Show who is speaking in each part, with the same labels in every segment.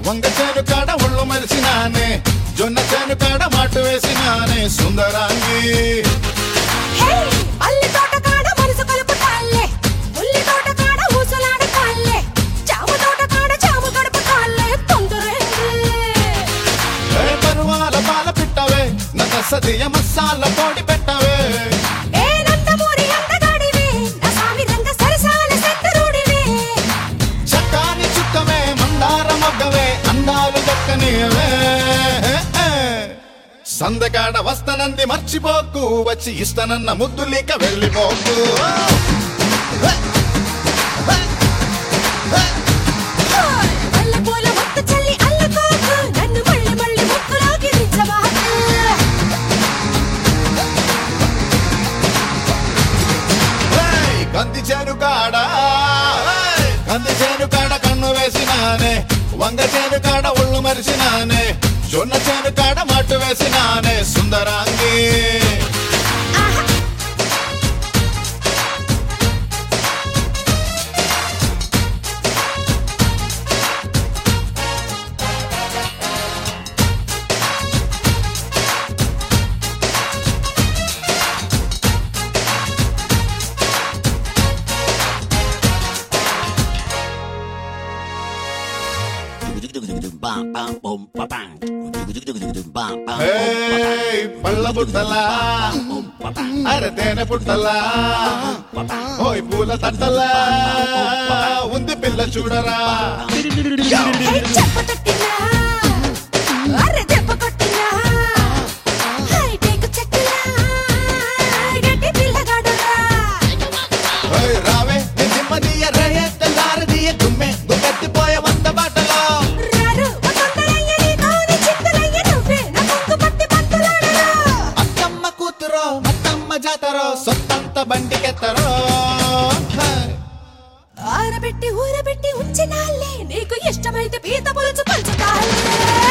Speaker 1: వంగ చేను కాడ ఒళ్ళు మరిసినానే జొన్న చేను కాడ మాటు వేసినానే సుందరాంగి
Speaker 2: హే అల్లి తోట కాడ మనసు కలుపుతాల్లే ఉల్లి తోట కాడ ఊసలాడతాల్లే చామ తోట కాడ చామ గడపతాల్లే తొందరేంది
Speaker 1: ఏ పరువాల పాల పిట్టవే నన్న సదియ మసాల పొడి పెట్టవే
Speaker 2: ఏ నందమూరి అందగాడివే నా సామి రంగ సరసాల సెంటరుడివే
Speaker 1: చక్కాని చుక్కవే మందార మొగ్గవే అందాలు దక్కనివే సందకాడ వస్తనంది మర్చిపోకు వచ్చి ఇస్తనన్న ముద్దులిక వెళ్ళిపోకు
Speaker 2: హాయ్ వల్ల పూల మొక్క చల్లి అల్లుకోకు నన్ను మళ్ళీ మళ్ళీ ముక్కులోకి దించబాకు
Speaker 1: ఏయ్, కంది చేను కాడ ఏయ్, కంది చేను కాడ కన్ను వేసినానే వంగ చేను కాడ ఒళ్ళు మరిసినానే జొన్న చేను కాడ మట్టు వేసినానే సుందరాంగి
Speaker 2: ఆహా
Speaker 1: ఏయ్, పళ్ళ బుట్టలా అరే తేనె పుట్టలా ఓయ్ పూల తట్టలా ఉంది పిల్ల చూడరా
Speaker 2: హే చెప్ప తట్టినా అరే దెబ్బ కొట్టినా హై టేకు చెట్టులా గట్టి పిల్లగాడురా
Speaker 1: ఓయ్ రావే నిమ్మదియ రేయ తెల్లారదియ గుమ్మె గుగ్గెత్తిపోయే వంద బాటలో
Speaker 2: రారు ఓ తొందరయ్య నీ కోని చింతలయ్య నువ్వే నా కొంగు పట్టి పంతులాడరా
Speaker 1: అత్తమ్మ కూతురో మత్తమ్మ జాతరో సొత్తంత బండికెత్తరో
Speaker 2: ఆరబెట్టి ఊరబెట్టి ఉంచినాలే నీకు ఇష్టమైతే పీత పులుసు పంచుతాలే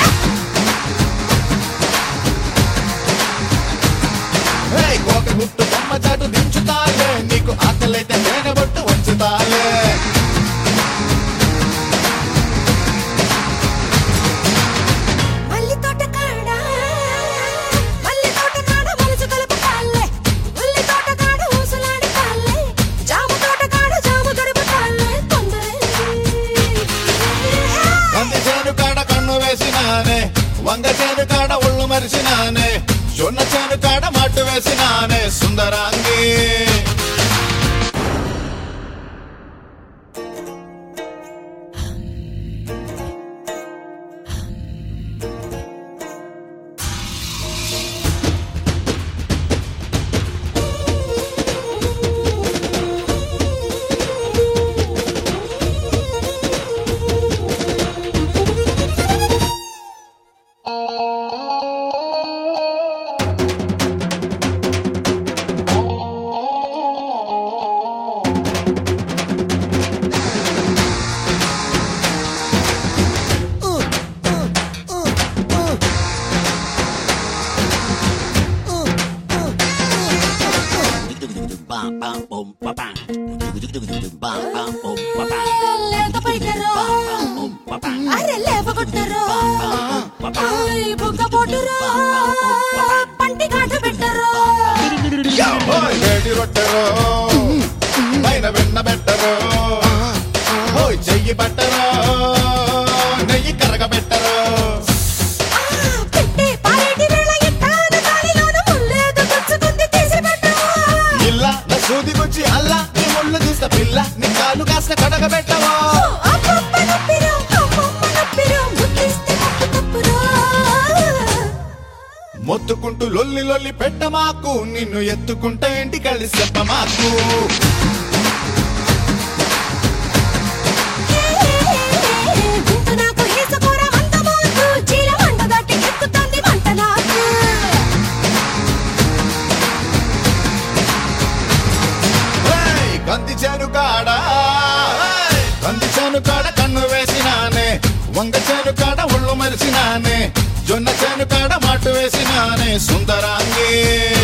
Speaker 1: ఏయ్, కోక గుట్టు బొమ్మ చాటు దించుతాలే నీకు ఆకలైతే తేనె బొట్టు వంచుతాలే
Speaker 2: మల్లి తోట కాడ మల్లి తోట కాడ మనసు కలుపుతాలే ఉల్లి తోట కాడ ఊసలాడతాలే జామ తోట కాడ జామ గడుపుతాలే తొందరేంది
Speaker 1: కంది చేను కాడ కన్ను వేసినానే వంగ చేను కాడ ఒళ్ళు మరిసినానే జొన్న చేను కాడ మట్టు వేసినానే సుందరాంగి
Speaker 2: లేత పైటరో అరే లేవగొట్టరో ఆయ్ బుగ్గ పొట్టురో పంటి కాట పెట్టరో
Speaker 1: ఓయ్ వేడి రొట్టెరో పైన వెన్న పెట్టరో ఓయ్ చెయ్యి పట్టరో నెయ్యి కరగబెట్టరో
Speaker 2: ఆ, పెట్టే పారేటి వేళ ఎట్టాన గాలిలోన ముల్లేదో గుచ్చుకుంది తీసి పెట్టవా
Speaker 1: ఇల్ల నా సూది గుచ్చి అల్లా నీ ముళ్ళు తీస్త పిల్ల నీ కాలు కాస్త కడగబెట్టవో
Speaker 2: అమ్మమ్మ నొప్పిరో అమ్మమ్మ నొప్పిరో ముద్దిస్తే తప్పు తప్పురో
Speaker 1: మొత్తుకుంటూ లొల్లి లొల్లి పెట్టమాకు నిన్ను ఎత్తుకుంటే ఇంటి కలిసి చెప్పమాకు
Speaker 2: గుంటు నాకు ఈసపోర మందమోతు చీల మంట దాటి ఎక్కుతుంది మంట నాకు
Speaker 1: ఏయ్, కంది చేను కాడ ఏయ్, కంది చేను కాడ కన్ను వేసినానే వంగ చేను కాడ ఒళ్ళు మరిసినానే జొన్న చేను కాడ మాటు వేసినానే సుందరాంగి